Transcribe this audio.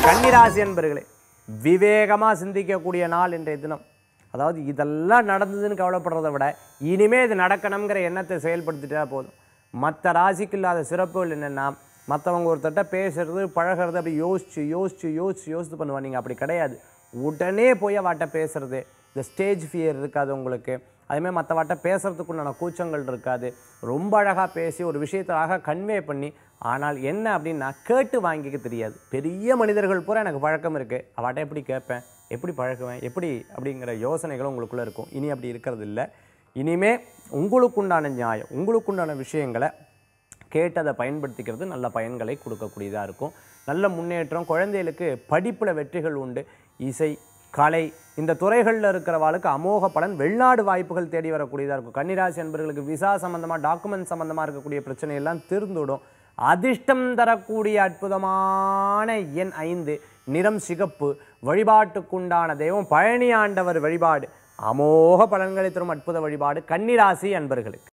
கன்னிராசி என்பர்களே விவேகமாக சிந்திக்கக்கூடிய நாள் இன்றைய தினம் அதாவது இதெல்லாம் நடந்ததுன்னு கவலைப்படுறதை விட இனிமே இது நடக்கணுங்கிற எண்ணத்தை செயல்படுத்திட்டா போதும் மற்ற ராசிக்கு இல்லாத சிறப்புகள் என்னென்னா மற்றவங்க ஒருத்தட்ட பேசுறது பழகிறது அப்படி யோசிச்சு யோசிச்சு யோசிச்சு யோசித்து பண்ணுவாங்க நீங்கள் அப்படி கிடையாது உடனே போய் அவாட்ட பேசுறது இந்த ஸ்டேஜ் ஃபியர் இருக்காது உங்களுக்கு அதேமாதிரி மற்றவாட்ட பேசுறதுக்குண்டான கூச்சங்கள் இருக்காது ரொம்ப அழகாக பேசி ஒரு விஷயத்தை அழகாக கன்வே பண்ணி ஆனால் என்ன அப்படின்னா கேட்டு வாங்கிக்க தெரியாது பெரிய மனிதர்கள் பூரா எனக்கு பழக்கம் இருக்குது அவாட்ட எப்படி கேட்பேன் எப்படி பழகுவேன் எப்படி அப்படிங்கிற யோசனைகளும் உங்களுக்குள்ளே இருக்கும் இனி அப்படி இருக்கிறது இல்லை இனிமே உங்களுக்குண்டான நியாயம் உங்களுக்குண்டான விஷயங்களை கேட்டு அதை பயன்படுத்திக்கிறது நல்ல பயன்களை கொடுக்கக்கூடியதாக இருக்கும் நல்ல முன்னேற்றம் குழந்தைகளுக்கு படிப்பில் வெற்றிகள் உண்டு இசை கலை இந்த துறைகளில் இருக்கிறவாளுக்கு அமோக பலன் வெளிநாடு வாய்ப்புகள் தேடி வரக்கூடியதாக இருக்கும் கன்னிராசி என்பவர்களுக்கு விசா சம்பந்தமாக டாக்குமெண்ட் சம்பந்தமாக இருக்கக்கூடிய பிரச்சனையெல்லாம் தீர்ந்துவிடும் அதிர்ஷ்டம் தரக்கூடிய அற்புதமான எண் ஐந்து நிறம் சிகப்பு வழிபாட்டுக்குண்டான தெய்வம் பழனி ஆண்டவர் வழிபாடு அமோக பலன்களை தரும் அற்புத வழிபாடு கன்னிராசி அன்பர்களுக்கு